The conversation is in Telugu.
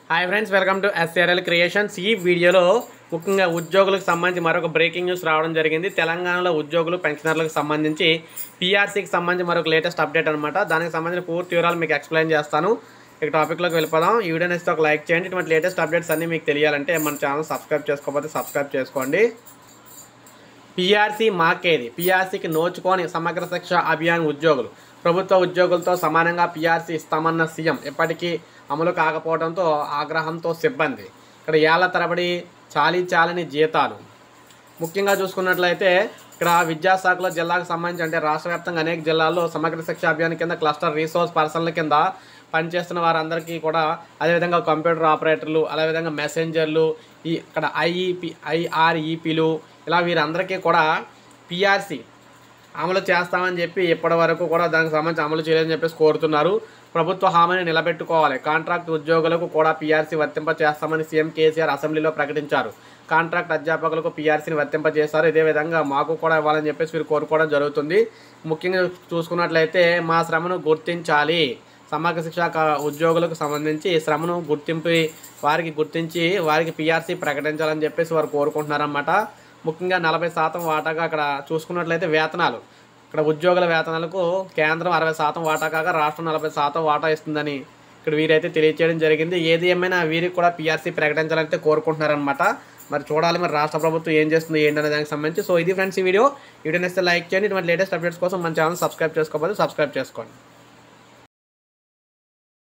hi friends welcome to SRL creations ఈ వీడియోలో ముఖ్యంగా ఉద్యోగులకు సంబంధించి మరొక బ్రేకింగ్ న్యూస్ రావడం జరిగింది తెలంగాణలో ఉద్యోగులు పెన్షనర్లకు సంబంధించి పీఆర్సీకి సంబంధించి మరొక లేటెస్ట్ అప్డేట్ అనమాట దానికి సంబంధించిన పూర్తి వివరాలు మీకు ఎక్స్ప్లెయిన్ చేస్తాను ఇక టాపిక్లోకి వెళ్ళిపోదాం ఈ వీడియో నేస్తే ఒక లైక్ చేయండి ఇటువంటి లేటెస్ట్ అప్డేట్స్ అన్నీ మీకు తెలియాలంటే మన ఛానల్ సబ్స్క్రైబ్ చేసుకోకపోతే సబ్స్క్రైబ్ చేసుకోండి పీఆర్సీ మాకేది పీఆర్సీకి నోచుకోని సమగ్ర శిక్ష అభియాన్ ఉద్యోగులు ప్రభుత్వ ఉద్యోగులతో సమానంగా పీఆర్సీ ఇస్తామన్న సీఎం ఎప్పటికీ అమలు కాకపోవడంతో ఆగ్రహంతో సిబ్బంది ఇక్కడ ఏళ్ల తరబడి చాలీ చాలని జీతాలు ముఖ్యంగా చూసుకున్నట్లయితే ఇక్కడ విద్యాశాఖలో జిల్లాకు సంబంధించి అంటే రాష్ట్ర వ్యాప్తంగా అనేక జిల్లాల్లో సమగ్ర శిక్ష అభియాన్ కింద క్లస్టర్ రీసోర్స్ పర్సన్ల కింద పనిచేస్తున్న వారందరికీ కూడా అదేవిధంగా కంప్యూటర్ ఆపరేటర్లు అదేవిధంగా మెసెంజర్లు ఈ ఇక్కడ ఐఈపి ఐఆర్ఈపీలు ఇలా వీరందరికీ కూడా పిఆర్సి అమలు చేస్తామని చెప్పి ఇప్పటి వరకు కూడా దానికి సంబంధించి అమలు చేయలేదని చెప్పేసి కోరుతున్నారు ప్రభుత్వ హామీని నిలబెట్టుకోవాలి కాంట్రాక్ట్ ఉద్యోగులకు కూడా పీఆర్సీ వర్తింప చేస్తామని సీఎం కేసీఆర్ అసెంబ్లీలో ప్రకటించారు కాంట్రాక్ట్ అధ్యాపకులకు పీఆర్సీని వర్తింపజేశారు ఇదే విధంగా మాకు కూడా ఇవ్వాలని చెప్పేసి వీరు కోరుకోవడం జరుగుతుంది ముఖ్యంగా చూసుకున్నట్లయితే మా శ్రమను గుర్తించాలి సమగ్ర శిక్ష క- ఉద్యోగులకు సంబంధించి శ్రమను గుర్తింపు వారికి గుర్తించి వారికి పీఆర్సీ ప్రకటించాలని చెప్పేసి వారు కోరుకుంటున్నారన్నమాట ముఖ్యంగా నలభై శాతం వాటాగా అక్కడ చూసుకున్నట్లయితే వేతనాలు ఇక్కడ ఉద్యోగుల వేతనాలకు కేంద్రం అరవై శాతం వాటా కాగా రాష్ట్రం నలభై శాతం వాటా ఇస్తుందని ఇక్కడ వీరైతే తెలియజేయడం జరిగింది ఏది ఏమైనా వీరికి కూడా పీఆర్సీ ప్రకటించాలంటే కోరుకుంటున్నారనమాట మరి చూడాలి మరి రాష్ట్ర ప్రభుత్వం ఏం చేస్తుంది ఏంటనే దానికి సంబంధించి సో ఇది ఫ్రెండ్స్ ఈ వీడియో వీడియో నేస్తే లైక్ చేయండి ఇటువంటి లేటెస్ట్ అప్డేట్స్ కోసం మన ఛానల్ సబ్స్క్రైబ్ చేసుకోకపోతే సబ్స్క్రైబ్ చేసుకోండి